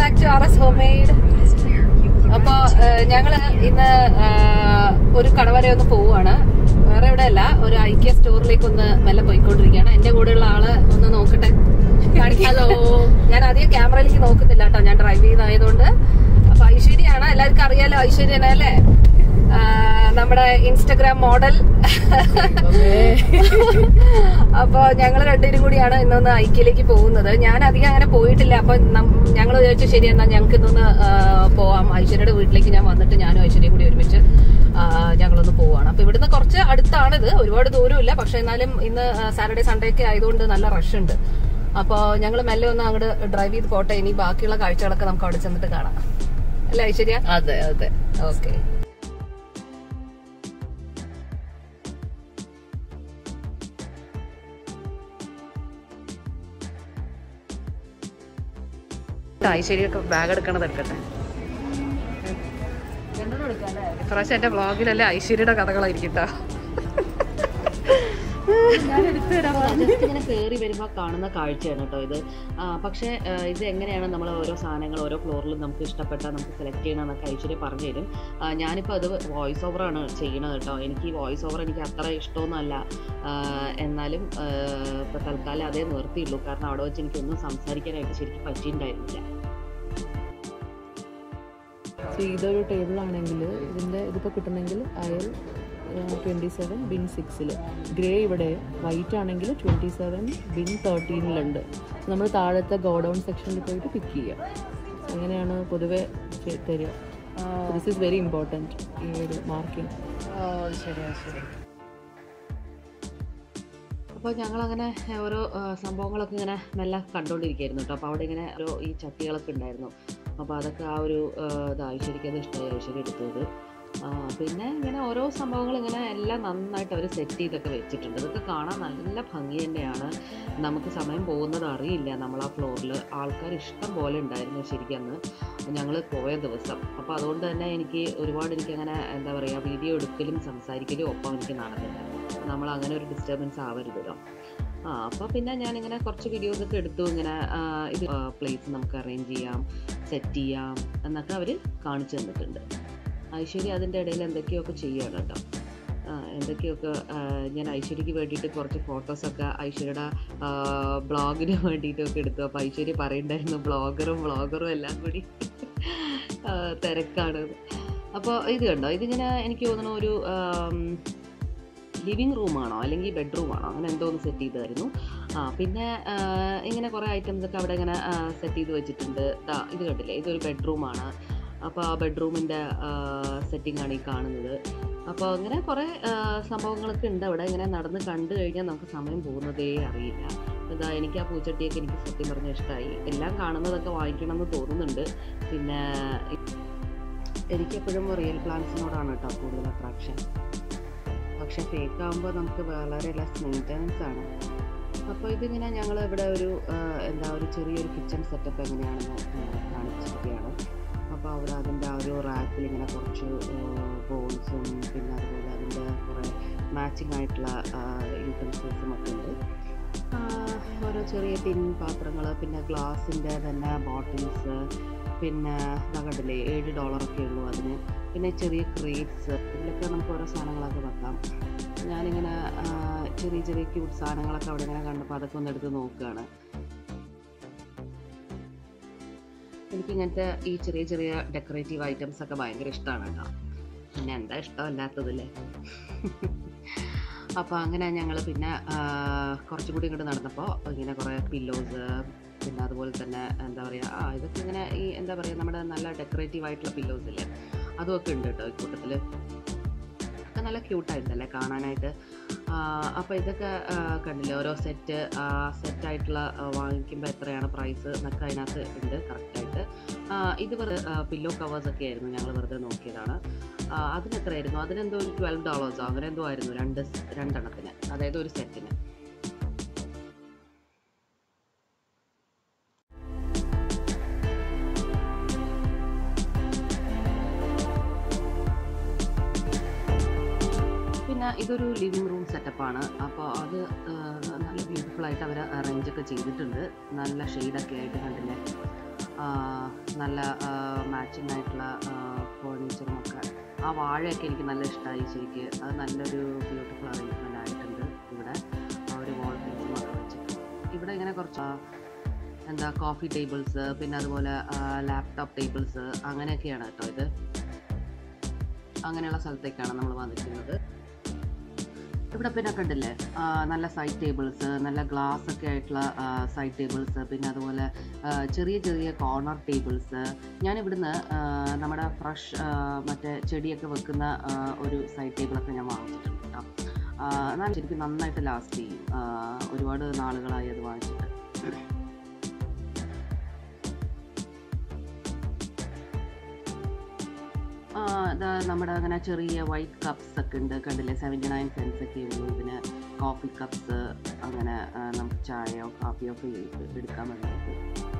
Back to R S home made അപ്പൊ ഏഹ്, ഞങ്ങള് ഇന്ന് ആഹ്, ഒരു കട വരെ ഒന്ന് പോവുകയാണ് വേറെ എവിടെ അല്ല ഒരു ഐക്യ സ്റ്റോറിലേക്ക് ഒന്ന് മെല്ലെ പോയിക്കൊണ്ടിരിക്കുകയാണ് എന്റെ കൂടെയുള്ള ആള് ഒന്ന് നോക്കട്ടെ ഹലോ ഞാൻ അധികം ക്യാമറയിലേക്ക് നോക്കുന്നില്ല കേട്ടോ ഞാൻ ഡ്രൈവ് ചെയ്തായതുകൊണ്ട് അപ്പൊ ഐശ്വര്യാണ് എല്ലാവർക്കും അറിയാലോ ഐശ്വര്യനെ അല്ലേ ആഹ്, നമ്മുടെ ഇൻസ്റ്റഗ്രാം മോഡൽ അപ്പൊ ഞങ്ങൾ രണ്ടുപേരും കൂടിയാണ് ഇന്നൊന്ന് ഐക്യയിലേക്ക് പോകുന്നത് ഞാൻ അധികം അങ്ങനെ പോയിട്ടില്ല അപ്പൊ ഞങ്ങൾ വിചാരിച്ചു ശരി എന്നാ ഞങ്ങൾക്ക് ഇന്നൊന്ന് ആ, പോവാം ഐശ്വര്യയുടെ വീട്ടിലേക്ക് ഞാൻ വന്നിട്ട് ഞാനും ഐശ്വര്യയും കൂടി ഒരുമിച്ച് ആ, ഞങ്ങളൊന്ന് പോവാണ് അപ്പൊ ഇവിടുന്ന് കുറച്ച് അടുത്താണിത് ഒരുപാട് ദൂരമില്ല പക്ഷെ എന്നാലും ഇന്ന് സാറ്റർഡേ സൺഡേ ഒക്കെ ആയതുകൊണ്ട് നല്ല റഷ് ഉണ്ട് അപ്പൊ ഞങ്ങൾ മെല്ലെ ഒന്ന് അങ്ങോട്ട് ഡ്രൈവ് ചെയ്ത് പോട്ടെ ഇനി ബാക്കിയുള്ള കാഴ്ചകളൊക്കെ നമുക്ക് അവിടെ ചെന്നിട്ട് കാണാം അല്ലേ ഐശ്വര്യ അതെ അതെ ഓക്കെ ഐശ്വര്യൊക്കെ ബാഗ് എടുക്കണത് എടുക്കട്ടെ ഇപ്രാവശ്യം എന്റെ വ്ളോഗിലല്ലേ ഐശ്വര്യയുടെ കഥകളായിരിക്കും ട്ടോ. ജസ്റ്റ് ഇങ്ങനെ കയറി വരുമ്പോൾ കാണുന്ന കാഴ്ചയാണ് കേട്ടോ ഇത് ആ, പക്ഷേ ആ, ഇത് എങ്ങനെയാണ് നമ്മൾ ഓരോ സാധനങ്ങൾ ഓരോ ഫ്ലോറിലും നമുക്ക് ഇഷ്ടപ്പെട്ടാൽ നമുക്ക് സെലക്ട് ചെയ്യണമെന്നൊക്കെ ഐശ്വര്യ പറഞ്ഞു തരും ആ, ഞാനിപ്പോൾ അത് വോയിസ് ഓവറാണ് ചെയ്യണത് കേട്ടോ എനിക്ക് ഈ വോയിസ് ഓവർ എനിക്ക് അത്ര ഇഷ്ടമൊന്നുമല്ല ആ, എന്നാലും ഇപ്പോൾ തൽക്കാലം അതേ നിർത്തിയുള്ളൂ കാരണം അവിടെ വെച്ച് എനിക്കൊന്നും സംസാരിക്കാനായിട്ട് ശരിക്കും പറ്റിയിട്ടുണ്ടായിരുന്നില്ല സോ ഇതൊരു ടേബിൾ ആണെങ്കിൽ ഇതിൻ്റെ ഇതിപ്പോൾ കിട്ടണമെങ്കിൽ അയൽ ട്വൻറ്റി സെവൻ ബിൻ സിക്സിൽ ഗ്രേ ഇവിടെ വൈറ്റ് ആണെങ്കിൽ ട്വൻറ്റി സെവൻ ബിൻ തേർട്ടീനിലുണ്ട് നമ്മൾ താഴത്തെ ഗോഡൗൺ സെക്ഷനിൽ പോയിട്ട് പിക്ക് ചെയ്യാം അങ്ങനെയാണ് പൊതുവെ ചെ- തരിക ദിസ് ഈസ് വെരി ഇമ്പോർട്ടൻറ്റ് ഈ ഒരു മാർക്കിംഗ് ഓ ശരിയാ ശരി അപ്പോൾ ഞങ്ങളങ്ങനെ ഓരോ ആ, സംഭവങ്ങളൊക്കെ ഇങ്ങനെ മെല്ലെ കണ്ടുകൊണ്ടിരിക്കുകയായിരുന്നു കേട്ടോ അപ്പോൾ അവിടെ ഇങ്ങനെ ഓരോ ഈ ചട്ടികളൊക്കെ ഉണ്ടായിരുന്നു അപ്പോൾ അതൊക്കെ ആ ഒരു ആ, ഇത് ഐശ്വര്യക്ക് അത് ഇഷ്ടമായി ഐശ്വര്യ എടുത്തത് ആ, പിന്നെ ഇങ്ങനെ ഓരോ സംഭവങ്ങൾ ഇങ്ങനെ എല്ലാം നന്നായിട്ട് അവർ സെറ്റ് ചെയ്തൊക്കെ വെച്ചിട്ടുണ്ട് ഇതൊക്കെ കാണാൻ നല്ല ഭംഗി തന്നെയാണ് നമുക്ക് സമയം പോകുന്നത് അറിയില്ല നമ്മൾ ആ ഫ്ലോറിൽ ആൾക്കാർ ഇഷ്ടം പോലെ ഉണ്ടായിരുന്നു ശരിക്കും അന്ന് ഞങ്ങൾ പോയ ദിവസം അപ്പോൾ അതുകൊണ്ട് തന്നെ എനിക്ക് ഒരുപാട് എനിക്ക് അങ്ങനെ എന്താ പറയുക വീഡിയോ എടുക്കലും സംസാരിക്കലും ഒപ്പം എനിക്ക് നടന്നില്ല നമ്മൾ അങ്ങനെ ഒരു ഡിസ്റ്റർബൻസ് ആവരുതല്ലോ ആ അപ്പോൾ പിന്നെ ഞാനിങ്ങനെ കുറച്ച് വീഡിയോസ് ഒക്കെ എടുത്തു ഇങ്ങനെ ആ, ഇത് പ്ലേസ് നമുക്ക് അറേഞ്ച് ചെയ്യാം സെറ്റ് ചെയ്യാം എന്നൊക്കെ അവർ കാണിച്ചു തന്നിട്ടുണ്ട് ഐശ്വര്യ അതിൻ്റെ ഇടയിൽ എന്തൊക്കെയൊക്കെ ചെയ്യുകയാണ് കേട്ടോ ആ, എന്തൊക്കെയൊക്കെ ആ, ഞാൻ ഐശ്വര്യക്ക് വേണ്ടിയിട്ട് കുറച്ച് ഫോട്ടോസൊക്കെ ഐശ്വര്യയുടെ ബ്ലോഗിന് വേണ്ടിയിട്ടൊക്കെ എടുത്തു അപ്പോൾ ഐശ്വര്യ പറയുണ്ടായിരുന്നു ബ്ലോഗറും വ്ളോഗറും എല്ലാം കൂടി ആ, തിരക്കാണ് അപ്പോൾ ഇത് കണ്ടോ ഇതിങ്ങനെ എനിക്ക് തോന്നുന്നു ഒരു ലിവിങ് റൂമാണോ അല്ലെങ്കിൽ ബെഡ്റൂമാണോ അങ്ങനെ എന്തോ ഒന്ന് സെറ്റ് ചെയ്തായിരുന്നു ആ പിന്നെ ആ, ഇങ്ങനെ കുറേ ഐറ്റംസ് ഒക്കെ അവിടെ ഇങ്ങനെ സെറ്റ് ചെയ്ത് വെച്ചിട്ടുണ്ട് ദാ ഇത് കണ്ടില്ലേ ഇതൊരു ബെഡ്റൂമാണ് അപ്പോൾ ആ ബെഡ്റൂമിൻ്റെ സെറ്റിംഗ് ആണ് ഈ കാണുന്നത് അപ്പോൾ അങ്ങനെ കുറേ ആ, സംഭവങ്ങളൊക്കെ ഉണ്ട് അവിടെ ഇങ്ങനെ നടന്ന് കണ്ടു കഴിഞ്ഞാൽ നമുക്ക് സമയം പോകുന്നതേ അറിയില്ല ഇതാ എനിക്ക് ആ പൂച്ചട്ടിയൊക്കെ എനിക്ക് സത്യം പറഞ്ഞ ഇഷ്ടമായി എല്ലാം കാണുന്നതൊക്കെ വാങ്ങിക്കണം എന്ന് തോന്നുന്നുണ്ട് പിന്നെ എനിക്കെപ്പോഴും റിയൽ പ്ലാന്റ്സിനോടാണ് കേട്ടോ കൂടുതൽ അട്രാക്ഷൻ പക്ഷെ ഫേക്ക് ആകുമ്പോൾ നമുക്ക് വളരെ ലെസ് മെയിൻ്റനൻസ് ആണ് അപ്പോൾ ഇതിങ്ങനെ ഞങ്ങൾ ഇവിടെ ഒരു ആ, എന്താ ഒരു ചെറിയൊരു കിച്ചൺ സെറ്റപ്പ് എങ്ങനെയാണെന്ന് ആ, കാണിച്ചിരിക്കുകയാണ് അപ്പോൾ അവിടെ അതിൻ്റെ ആ ഒരു റാക്കിൽ ഇങ്ങനെ കുറച്ച് ബോൾസും പിന്നെ അതുപോലെ അതിൻ്റെ കുറേ മാച്ചിങ് ആയിട്ടുള്ള യൂട്ടൻസിൽസും ഒക്കെ ഉണ്ട് ആ, ഓരോ ചെറിയ ടിൻ പാത്രങ്ങൾ പിന്നെ ഗ്ലാസിൻ്റെ തന്നെ ബോട്ടിൽസ് പിന്നെ ഇതാ കണ്ടില്ലേ ഏഴ് ഡോളറൊക്കെ ഉള്ളൂ അതിന് പിന്നെ ചെറിയ ക്രേറ്റ്സ് ഇതിലൊക്കെ നമുക്ക് ഓരോ സാധനങ്ങളൊക്കെ വെക്കാം ഞാനിങ്ങനെ ആ, ചെറിയ ചെറിയ ക്യൂട്ട് സാധനങ്ങളൊക്കെ അവിടെ ഇങ്ങനെ കണ്ടപ്പോൾ അതൊക്കെ ഒന്ന് എടുത്ത് നോക്കുകയാണ് എനിക്കിങ്ങനത്തെ ഈ ചെറിയ ചെറിയ ഡെക്കറേറ്റീവ് ഐറ്റംസ് ഒക്കെ ഭയങ്കര ഇഷ്ടമാണ് കേട്ടോ പിന്നെ എന്താ ഇഷ്ടമല്ലാത്തതല്ലേ അപ്പോൾ അങ്ങനെ ഞങ്ങൾ പിന്നെ ആ, കുറച്ചും കൂടി ഇങ്ങോട്ട് നടന്നപ്പോൾ ഇങ്ങനെ കുറേ പില്ലോസ് പിന്നെ അതുപോലെ തന്നെ എന്താ പറയുക ആ ഇതൊക്കെ ഇങ്ങനെ ഈ എന്താ പറയുക നമ്മുടെ നല്ല ഡെക്കറേറ്റീവ് ആയിട്ടുള്ള പില്ലോസ് ഇല്ലേ അതുമൊക്കെ ഉണ്ട് കേട്ടോ ഈ കൂട്ടത്തിൽ ഒക്കെ നല്ല ക്യൂട്ടായിട്ടുണ്ടല്ലേ കാണാനായിട്ട് അപ്പോൾ ഇതൊക്കെ ആ, കണ്ടില്ലേ ഓരോ സെറ്റ് സെറ്റായിട്ടുള്ള വാങ്ങിക്കുമ്പോൾ എത്രയാണ് പ്രൈസ് എന്നൊക്കെ അതിനകത്ത് ഉണ്ട് കറക്റ്റായിട്ട് ഇത് വെറുതെ പില്ലോ കവേഴ്സ് ഒക്കെ ആയിരുന്നു ഞങ്ങൾ വെറുതെ നോക്കിയതാണ് ആ, അതിന് എത്രയായിരുന്നു അതിനെന്തോ ഒരു ട്വൽവ് ഡോളേഴ്സോ അങ്ങനെ എന്തോ ആയിരുന്നു രണ്ട് സ് രണ്ടെണ്ണത്തിന് അതായത് ഒരു സെറ്റിന് പിന്നെ ഇതൊരു ലിവിങ് റൂം സെറ്റപ്പാണ് അപ്പോൾ അത് ആ, നല്ല ബ്യൂട്ടിഫുൾ ആയിട്ട് അവർ അറേഞ്ച് ഒക്കെ ചെയ്തിട്ടുണ്ട് നല്ല ഷെയ്ഡൊക്കെ ആയിട്ട് കണ്ടില്ലേ നല്ല മാച്ചിങ് ആയിട്ടുള്ള ഫേർണിച്ചറും ഒക്കെ ആ വാഴയൊക്കെ എനിക്ക് നല്ല ഇഷ്ടമായി ശരിക്ക് അത് നല്ലൊരു ബ്യൂട്ടിഫുൾ അറേഞ്ച്മെൻ്റ് ആയിട്ടുണ്ട് ഇവിടെ ആ ഒരു വാൾ പീസും ഒക്കെ വെച്ചിട്ട് ഇവിടെ ഇങ്ങനെ കുറച്ച് ആ, എന്താ കോഫി ടേബിൾസ് പിന്നെ അതുപോലെ ലാപ്ടോപ്പ് ടേബിൾസ് അങ്ങനെയൊക്കെയാണ് കേട്ടോ ഇത് അങ്ങനെയുള്ള സ്ഥലത്തേക്കാണ് നമ്മൾ വന്നിരിക്കുന്നത് ഇവിടെ പിന്നെ കണ്ടില്ലേ ആ, നല്ല സൈഡ് ടേബിൾസ് നല്ല ഗ്ലാസ് ഒക്കെ ആയിട്ടുള്ള സൈഡ് ടേബിൾസ് പിന്നെ അതുപോലെ ആ, ചെറിയ ചെറിയ കോർണർ ടേബിൾസ് ഞാൻ ഇവിടുന്ന് ആ, നമ്മുടെ ഫ്രഷ് മറ്റേ ചെടിയൊക്കെ വെക്കുന്ന ആ, ഒരു സൈഡ് ടേബിളൊക്കെ ഞാൻ വാങ്ങിച്ചിട്ടുണ്ട് കേട്ടോ ആ, എന്നാൽ ശരിക്കും നന്നായിട്ട് ലാസ്റ്റ് ചെയ്യും ആ, ഒരുപാട് നാളുകളായി അത് വാങ്ങിച്ചിട്ട് ആ, ഇതാ നമ്മുടെ അങ്ങനെ ചെറിയ വൈറ്റ് കപ്സ് ഒക്കെ ഉണ്ട് കണ്ടില്ലേ സെവൻറ്റി നയൻ സെൻസ് ഒക്കെ ഉള്ളൂ പിന്നെ കോഫി കപ്സ് അങ്ങനെ ആ, നമുക്ക് ചായയോ കാപ്പിയോ ഒക്കെ എ- എടുക്കാൻ വേണ്ടിയിട്ട്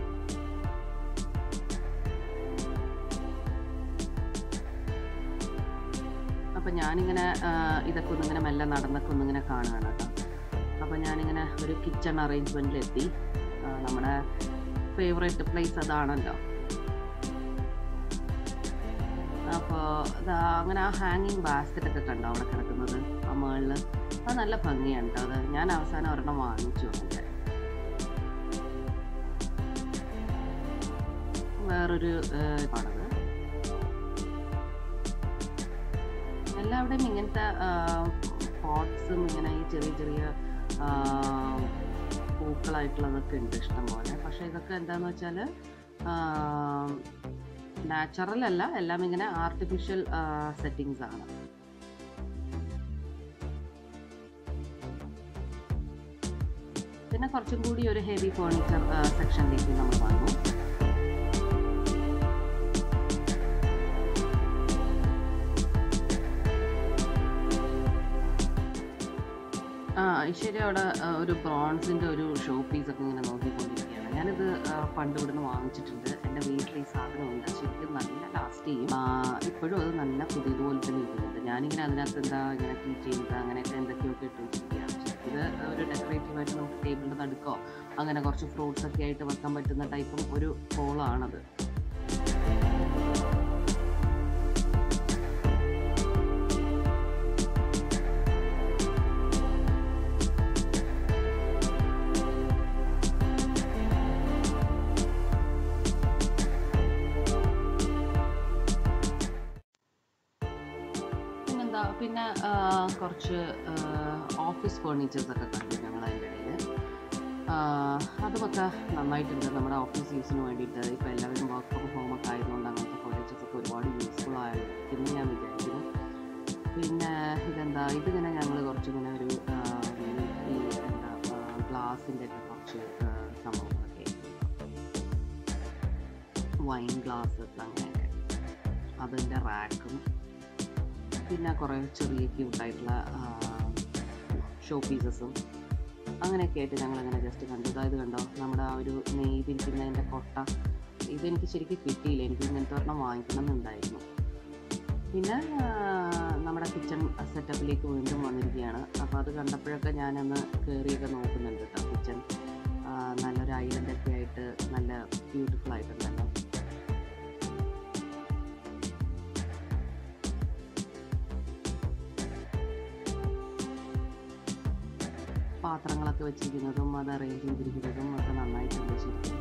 അപ്പം ഞാനിങ്ങനെ ആ, ഇതൊക്കെ ഒന്നിങ്ങനെ മെല്ലെ നടന്നൊക്കെ ഒന്നിങ്ങനെ കാണുകയാണ് കേട്ടോ അപ്പം ഞാനിങ്ങനെ ഒരു കിച്ചൺ അറേഞ്ച്മെൻറ്റിലെത്തി നമ്മുടെ ഫേവറേറ്റ് പ്ലേസ് അതാണല്ലോ അപ്പോൾ ഇതാ അങ്ങനെ ആ ഹാങ്ങിങ് ബാസ്ക്കറ്റ് ഒക്കെ കണ്ടോ അവിടെ കിടക്കുന്നത് ആ മുകളിൽ അത് നല്ല ഭംഗിയാണ് കേട്ടോ അത് ഞാൻ അവസാനം ഒരെണ്ണം വാങ്ങിച്ചു അതിൻ്റെ വേറൊരു ഏഹ്, ആണത് എല്ലാവിടെയും ഇങ്ങനത്തെ പോട്ട്സും ഇങ്ങനെ ഈ ചെറിയ ചെറിയ ആ, പൂക്കളായിട്ടുള്ളതൊക്കെ ഉണ്ട് ഇഷ്ടം പോലെ പക്ഷേ ഇതൊക്കെ എന്താന്ന് വെച്ചാൽ നാച്ചുറൽ അല്ല എല്ലാം ഇങ്ങനെ ആർട്ടിഫിഷ്യൽ സെറ്റിങ്സ് ആണ് പിന്നെ കുറച്ചും കൂടി ഒരു ഹെവി ഫേർണിച്ചർ സെക്ഷനിലേക്ക് നമ്മൾ വന്നു ആ ഐശ്വര്യ അവിടെ ആ, ഒരു ബ്രോൺസിന്റെ ഒരു ഷോ പീസ് ഒക്കെ ഇങ്ങനെ നോക്കിക്കൊണ്ടിരിക്കുകയാണ് ഞാനിത് ആ, പണ്ട് ഇവിടുന്ന് വാങ്ങിച്ചിട്ടുണ്ട് എൻ്റെ വീട്ടിൽ ഈ സാധനം ഉണ്ട് ശരിക്കും നല്ല ലാസ്റ്റ് ചെയ്യും ആ, ഇപ്പോഴും അത് നല്ല പുതിയതുപോലെ തന്നെ ഇരിക്കുന്നുണ്ട് ഞാനിങ്ങനെ അതിനകത്ത് എന്താ ഇങ്ങനെ കീ ചെയ്യുന്നത് അങ്ങനെയൊക്കെ എന്തൊക്കെയൊക്കെ ഇട്ട് വെച്ചിരിക്കുകയാണ് ഇത് ഒരു ഡെക്കറേറ്റീവ് ആയിട്ട് നമുക്ക് ടേബിളിൻ്റെ നടുക്കോ അങ്ങനെ കുറച്ച് ഫ്രൂട്ട്സ് ഒക്കെ ആയിട്ട് വെക്കാൻ പറ്റുന്ന ടൈപ്പും ഒരു ഹോളാണത് പിന്നെന്താ പിന്നെ ആ, കുറച്ച് ഓഫീസ് ഫേർണിച്ചേഴ്സ് ഒക്കെ കണ്ടു ഞങ്ങൾ അതിൻ്റെ ഇടയിൽ അതുമൊക്കെ നന്നായിട്ടുണ്ട് നമ്മുടെ ഓഫീസ് യൂസിന് വേണ്ടിയിട്ട് ഇപ്പോൾ എല്ലാവരും വർക്ക് ഫ്രം ഹോം ഒക്കെ ആയതുകൊണ്ട് അങ്ങനത്തെ ഫേർണിച്ചേഴ്സ് ഒക്കെ ഒരുപാട് യൂസ്ഫുൾ ആയിരിക്കും ഞാൻ വിചാരിക്കുന്നു പിന്നെ ഇതെന്താ ഇതിങ്ങനെ ഞങ്ങൾ കുറച്ചിങ്ങനെ ഒരു ആ, ഈ എന്താ ഗ്ലാസിൻ്റെ ഒക്കെ കുറച്ച് ആ, സംഭവങ്ങളൊക്കെ വൈൻ ഗ്ലാസ് അങ്ങനെയൊക്കെ അതിൻ്റെ റാക്കും പിന്നെ കുറേ ചെറിയ ക്യൂട്ടായിട്ടുള്ള ഷോ പീസസും അങ്ങനെയൊക്കെ ആയിട്ട് ഞങ്ങളങ്ങനെ ജസ്റ്റ് കണ്ടു അതായത് കണ്ടോ നമ്മുടെ ആ ഒരു നെയ്തിരിക്കുന്നതിൻ്റെ കൊട്ട ഇതെനിക്ക് ശരിക്കും കിട്ടിയില്ല എനിക്ക് ഇങ്ങനത്തെ ഒരെണ്ണം വാങ്ങിക്കണം എന്നുണ്ടായിരുന്നു പിന്നെ ആ, നമ്മുടെ കിച്ചൺ സെറ്റപ്പിലേക്ക് വീണ്ടും വന്നിരിക്കുകയാണ് അപ്പോൾ അത് കണ്ടപ്പോഴൊക്കെ ഞാനൊന്ന് കയറിയൊക്കെ നോക്കുന്നുണ്ട് കേട്ടോ കിച്ചൺ നല്ലൊരു ഐലൻഡൊക്കെ ആയിട്ട് നല്ല ബ്യൂട്ടിഫുൾ ആയിട്ടുണ്ടല്ലോ പാത്രങ്ങളൊക്കെ വെച്ചിരിക്കുന്നതും അത് അറേഞ്ച് ചെയ്തിരിക്കുന്നതും ഒക്കെ നന്നായിട്ടുണ്ട് ശരിക്കും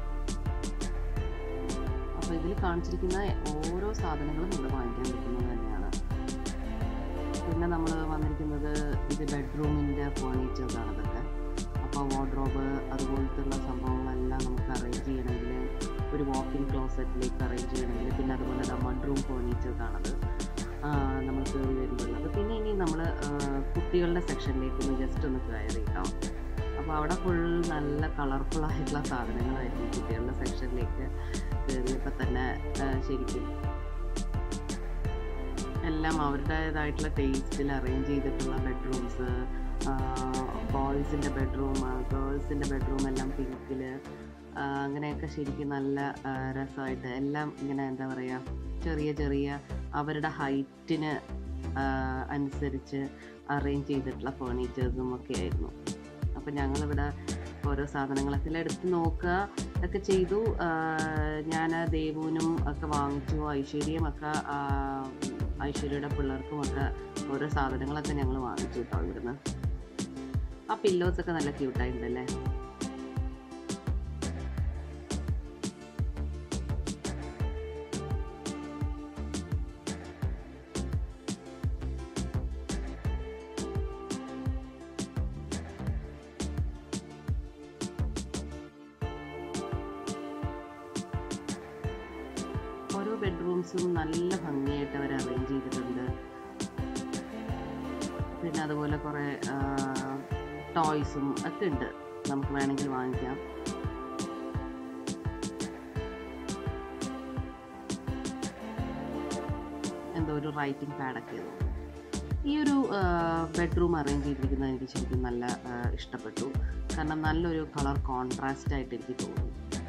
അപ്പോൾ ഇതിൽ കാണിച്ചിരിക്കുന്ന ഓരോ സാധനങ്ങളും ഇവിടെ വാങ്ങിക്കാൻ പറ്റുന്നത് തന്നെയാണ് പിന്നെ നമ്മൾ വന്നിരിക്കുന്നത് ഇത് ബെഡ്റൂമിൻ്റെ ഫേർണിച്ചേഴ്സാണ് ഇതൊക്കെ അപ്പോൾ വാർഡ്രോബ് അതുപോലത്തുള്ള സംഭവങ്ങളെല്ലാം നമുക്ക് അറേഞ്ച് ചെയ്യണമെങ്കിൽ ഒരു വാക്കിംഗ് ക്ലോസറ്റിലേക്ക് അറേഞ്ച് ചെയ്യണമെങ്കിൽ പിന്നെ അതുപോലെ മഡ് റൂം ഫേർണിച്ചേഴ്സാണത് നമ്മൾ കയറി വരുമ്പോഴുള്ളത് പിന്നെ ഇനി നമ്മൾ കുട്ടികളുടെ സെക്ഷനിലേക്ക് ഒന്ന് ജസ്റ്റ് ഒന്ന് കയറി കേട്ടോ അപ്പോൾ അവിടെ ഫുൾ നല്ല കളർഫുൾ ആയിട്ടുള്ള സാധനങ്ങളായിരുന്നു കുട്ടികളുടെ സെക്ഷനിലേക്ക് കയറിയപ്പോൾ തന്നെ ആ, ശരിക്കും എല്ലാം അവരുടേതായിട്ടുള്ള ടേസ്റ്റിൽ അറേഞ്ച് ചെയ്തിട്ടുള്ള ബെഡ്റൂംസ് ബോയ്സിൻ്റെ ബെഡ്റൂം ഗേൾസിൻ്റെ ബെഡ്റൂം എല്ലാം പിങ്കിൽ അങ്ങനെയൊക്കെ ശരിക്കും നല്ല ആ, രസമായിട്ട് എല്ലാം ഇങ്ങനെ എന്താ പറയുക ചെറിയ ചെറിയ അവരുടെ ഹൈറ്റിന് അനുസരിച്ച് അറേഞ്ച് ചെയ്തിട്ടുള്ള ഫേർണിച്ചേഴ്സും ഒക്കെ ആയിരുന്നു അപ്പം ഞങ്ങളിവിടെ ഓരോ സാധനങ്ങളൊക്കെ എല്ലാം എടുത്ത് നോക്കുക ഒക്കെ ചെയ്തു ഞാൻ ദേവുവിനും ഒക്കെ വാങ്ങിച്ചു ഐശ്വര്യം ഒക്കെ ആ, ഐശ്വര്യയുടെ പിള്ളേർക്കും ഒക്കെ ഓരോ സാധനങ്ങളൊക്കെ ഞങ്ങൾ വാങ്ങിച്ചു കേട്ടോ ഇവിടുന്ന് ആ പില്ലോസ് ഒക്കെ നല്ല ക്യൂട്ടായിട്ടുണ്ടല്ലേ ഓരോ ബെഡ്റൂംസും നല്ല ഭംഗിയായിട്ട് അവർ അറേഞ്ച് ചെയ്തിട്ടുണ്ട് പിന്നെ അതുപോലെ കുറേ ടോയ്സും ഒക്കെ ഉണ്ട് നമുക്ക് വേണമെങ്കിൽ വാങ്ങിക്കാം എന്തോ ഒരു റൈറ്റിംഗ് പാഡൊക്കെ ഏതോ ഈ ഒരു ബെഡ്റൂം അറേഞ്ച് ചെയ്തിരിക്കുന്നത് എനിക്ക് ശരിക്കും നല്ല ആ, ഇഷ്ടപ്പെട്ടു കാരണം നല്ലൊരു കളർ കോൺട്രാസ്റ്റ് ആയിട്ട് എനിക്ക് തോന്നി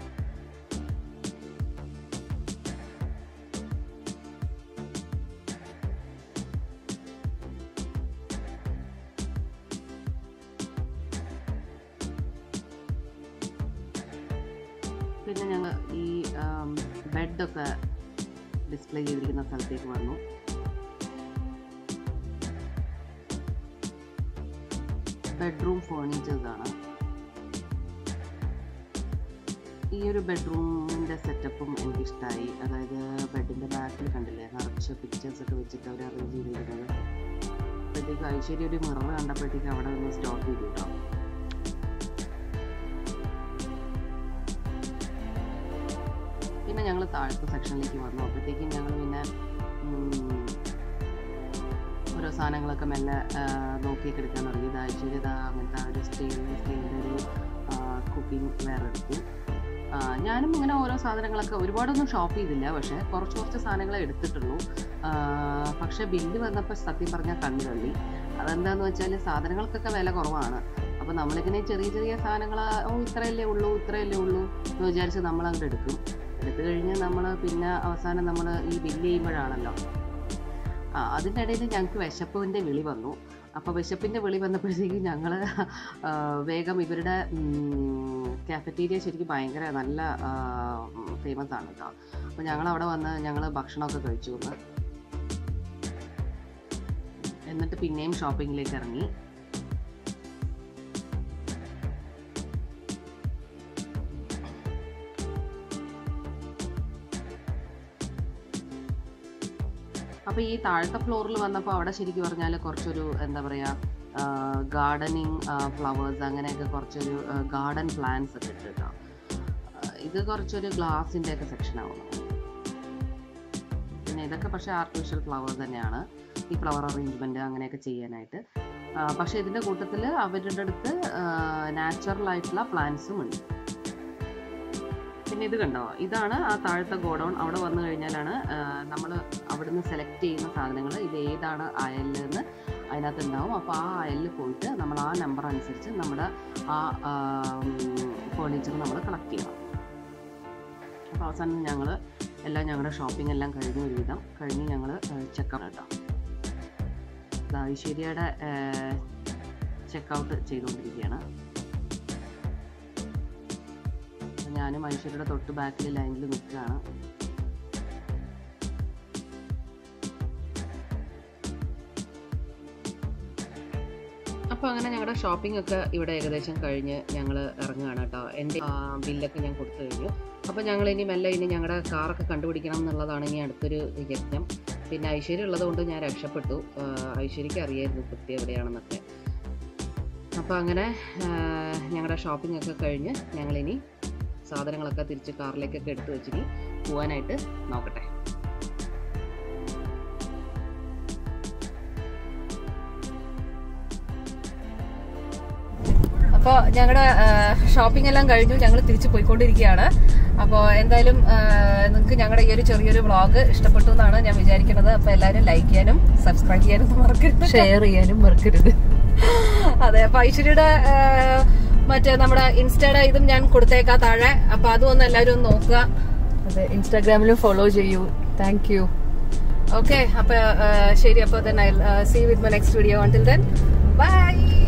പിന്നെ ഞങ്ങൾ ഈ ബെഡൊക്കെ ഡിസ്പ്ലേ ചെയ്തിരിക്കുന്ന സ്ഥലത്തേക്ക് വന്നു ബെഡ്റൂം ഫേർണിച്ചേഴ്സ് ആണ് ഈ ഒരു ബെഡ്റൂമിൻ്റെ സെറ്റപ്പും എനിക്കിഷ്ടമായി അതായത് ബെഡിൻ്റെ ബാക്കിൽ കണ്ടില്ലേ നിറച്ച് പിക്ചേഴ്സ് ഒക്കെ വെച്ചിട്ട് അവർ അറേഞ്ച് ചെയ്തിരിക്കുന്നത് അപ്പോഴത്തേക്ക് ഐശ്വര്യ ഒരു മിറർ കണ്ടപ്പോഴത്തേക്ക് അവിടെ ഒന്ന് സ്റ്റോപ്പ് ചെയ്തു കേട്ടോ പിന്നെ ഞങ്ങൾ താഴത്തെ സെക്ഷനിലേക്ക് വന്നു അപ്പോഴത്തേക്കും ഞങ്ങൾ പിന്നെ ഉം, ഓരോ സാധനങ്ങളൊക്കെ മെല്ലെ ആ, നോക്കിയൊക്കെ എടുക്കാൻ തുടങ്ങി ഇത് ഐശ്വര്യ ഇതാ അങ്ങനത്തെ ആ ഒരു സ്റ്റീലിൻ്റെ സ്റ്റീലിൻ്റെ ഒരു കുക്കിംഗ് വേറെ എടുത്തു ആ, ഞാനും ഇങ്ങനെ ഓരോ സാധനങ്ങളൊക്കെ ഒരുപാടൊന്നും ഷോപ്പ് ചെയ്തില്ല പക്ഷേ കുറച്ച് കുറച്ച് സാധനങ്ങളെ എടുത്തിട്ടുള്ളൂ ആ, പക്ഷേ ബില്ല് വന്നപ്പോൾ സത്യം പറഞ്ഞാൽ കണ്ണു തള്ളി അതെന്താന്ന് വെച്ചാൽ സാധനങ്ങൾക്കൊക്കെ വില കുറവാണ് അപ്പോൾ നമ്മളിങ്ങനെ ചെറിയ ചെറിയ സാധനങ്ങൾ ഓ ഇത്രയല്ലേ ഉള്ളൂ ഇത്രയല്ലേ ഉള്ളൂ എന്ന് വിചാരിച്ച് നമ്മൾ അങ്ങോട്ട് എടുക്കും എടുത്തു കഴിഞ്ഞ് നമ്മൾ പിന്നെ അവസാനം നമ്മൾ ഈ ബില്ല് ചെയ്യുമ്പോഴാണല്ലോ ആ അതിൻ്റെ ഇടയിൽ ഞങ്ങൾക്ക് വിശപ്പിൻ്റെ വിളി വന്നു അപ്പോൾ വിശപ്പിൻ്റെ വിളി വന്നപ്പോഴത്തേക്കും ഞങ്ങൾ വേഗം ഇവരുടെ കാഫറ്റീരിയ ശരിക്കും ഭയങ്കര നല്ല ഫേമസ് ആണ് കേട്ടോ അപ്പോൾ ഞങ്ങൾ അവിടെ വന്ന് ഞങ്ങൾ ഭക്ഷണമൊക്കെ കഴിച്ചു വന്ന് എന്നിട്ട് പിന്നെയും ഷോപ്പിങ്ങിലേക്ക് ഇറങ്ങി അപ്പോൾ ഈ താഴത്തെ ഫ്ലോറിൽ വന്നപ്പോൾ അവിടെ ശരിക്കും പറഞ്ഞാൽ കുറച്ചൊരു എന്താ പറയുക ഗാർഡനിങ് ഫ്ലവേഴ്സ് അങ്ങനെയൊക്കെ കുറച്ചൊരു ഗാർഡൻ പ്ലാന്റ്സ് ഒക്കെ ഇട്ട് കേട്ടോ ആ, ഇത് കുറച്ചൊരു ഗ്ലാസിൻ്റെ ഒക്കെ സെക്ഷൻ ആവുന്നു പിന്നെ ഇതൊക്കെ പക്ഷേ ആർട്ടിഫിഷ്യൽ ഫ്ലവേഴ്സ് തന്നെയാണ് ഈ ഫ്ലവർ അറേഞ്ച്മെൻറ്റ് അങ്ങനെയൊക്കെ ചെയ്യാനായിട്ട് ആ, പക്ഷേ ഇതിൻ്റെ കൂട്ടത്തിൽ അവരുടെ അടുത്ത് നാച്ചുറൽ ആയിട്ടുള്ള പ്ലാന്റ്സും ഉണ്ട് പിന്നെ ഇത് കണ്ടോ ഇതാണ് ആ താഴത്തെ ഗോഡൗൺ അവിടെ വന്നു കഴിഞ്ഞാലാണ് നമ്മൾ അവിടുന്ന് സെലക്ട് ചെയ്യുന്ന സാധനങ്ങൾ ഇത് ഏതാണ് അയലിന്ന് അതിനകത്ത് ഉണ്ടാവും അപ്പോൾ ആ അയലിൽ പോയിട്ട് നമ്മൾ ആ നമ്പർ അനുസരിച്ച് നമ്മുടെ ആ ഫേർണിച്ചർ നമ്മൾ കളക്ട് ചെയ്യണം അപ്പോൾ അവസാനം ഞങ്ങൾ എല്ലാം ഞങ്ങളുടെ ഷോപ്പിംഗ് എല്ലാം കഴിഞ്ഞു ഒരുവിധം കഴിഞ്ഞ് ഞങ്ങൾ ചെക്കൗട്ട് കേട്ടോ ഇത് ഐശ്വര്യയുടെ ചെക്കൗട്ട് ചെയ്തുകൊണ്ടിരിക്കുകയാണ് ഞാനും ഐശ്വര്യയുടെ തൊട്ട് ബാക്കിൽ ലൈനിൽ നിൽക്കുകയാണ് അപ്പോൾ അങ്ങനെ ഞങ്ങളുടെ ഷോപ്പിംഗ് ഒക്കെ ഇവിടെ ഏകദേശം കഴിഞ്ഞ് ഞങ്ങൾ ഇറങ്ങുകയാണ് കേട്ടോ എൻ്റെ ബില്ലൊക്കെ ഞാൻ കൊടുത്തു കഴിഞ്ഞു അപ്പോൾ ഞങ്ങൾ ഇനി മെല്ലെ ഇനി ഞങ്ങളുടെ കാറൊക്കെ കണ്ടുപിടിക്കണം എന്നുള്ളതാണ് ഇനി അടുത്തൊരു യജ്ഞം പിന്നെ ഐശ്വര്യ ഉള്ളതുകൊണ്ട് ഞാൻ രക്ഷപ്പെട്ടു ആ, ഐശ്വര്യക്ക് അറിയായിരുന്നു കൃത്യം എവിടെയാണെന്നൊക്കെ അപ്പോൾ അങ്ങനെ ഞങ്ങളുടെ ഷോപ്പിംഗ് ഒക്കെ കഴിഞ്ഞ് ഞങ്ങളിനി സാധനങ്ങളൊക്കെ തിരിച്ച് കാറിലേക്കൊക്കെ എടുത്തു വെച്ചിനി പോകാനായിട്ട് നോക്കട്ടെ അപ്പോൾ ഞങ്ങളുടെ ഷോപ്പിംഗ് എല്ലാം കഴിഞ്ഞു ഞങ്ങൾ തിരിച്ചു പോയിക്കൊണ്ടിരിക്കുകയാണ് അപ്പോൾ എന്തായാലും നിങ്ങൾക്ക് ഞങ്ങളുടെ ഈ ഒരു ചെറിയൊരു വ്ളോഗ് ഇഷ്ടപ്പെട്ടു എന്നാണ് ഞാൻ വിചാരിക്കുന്നത് അപ്പോൾ എല്ലാവരും ലൈക്ക് ചെയ്യാനും സബ്സ്ക്രൈബ് ചെയ്യാനും മറക്കരുത് ഷെയർ ചെയ്യാനും മറക്കരുത് അതെ അപ്പൊ ഐശ്വര്യയുടെ ആ, മറ്റേ നമ്മുടെ ഇൻസ്റ്റയുടെ ഇതും ഞാൻ കൊടുത്തേക്കാം താഴെ അപ്പൊ അതും ഒന്ന് എല്ലാവരും ഒന്ന് നോക്കുക അതെ ഇൻസ്റ്റാഗ്രാമിലും ഫോളോ ചെയ്യൂ താങ്ക് യു ഓക്കെ അപ്പൊ ആ, ശരി അപ്പൊ then I'll uh, see you with my next video until then bye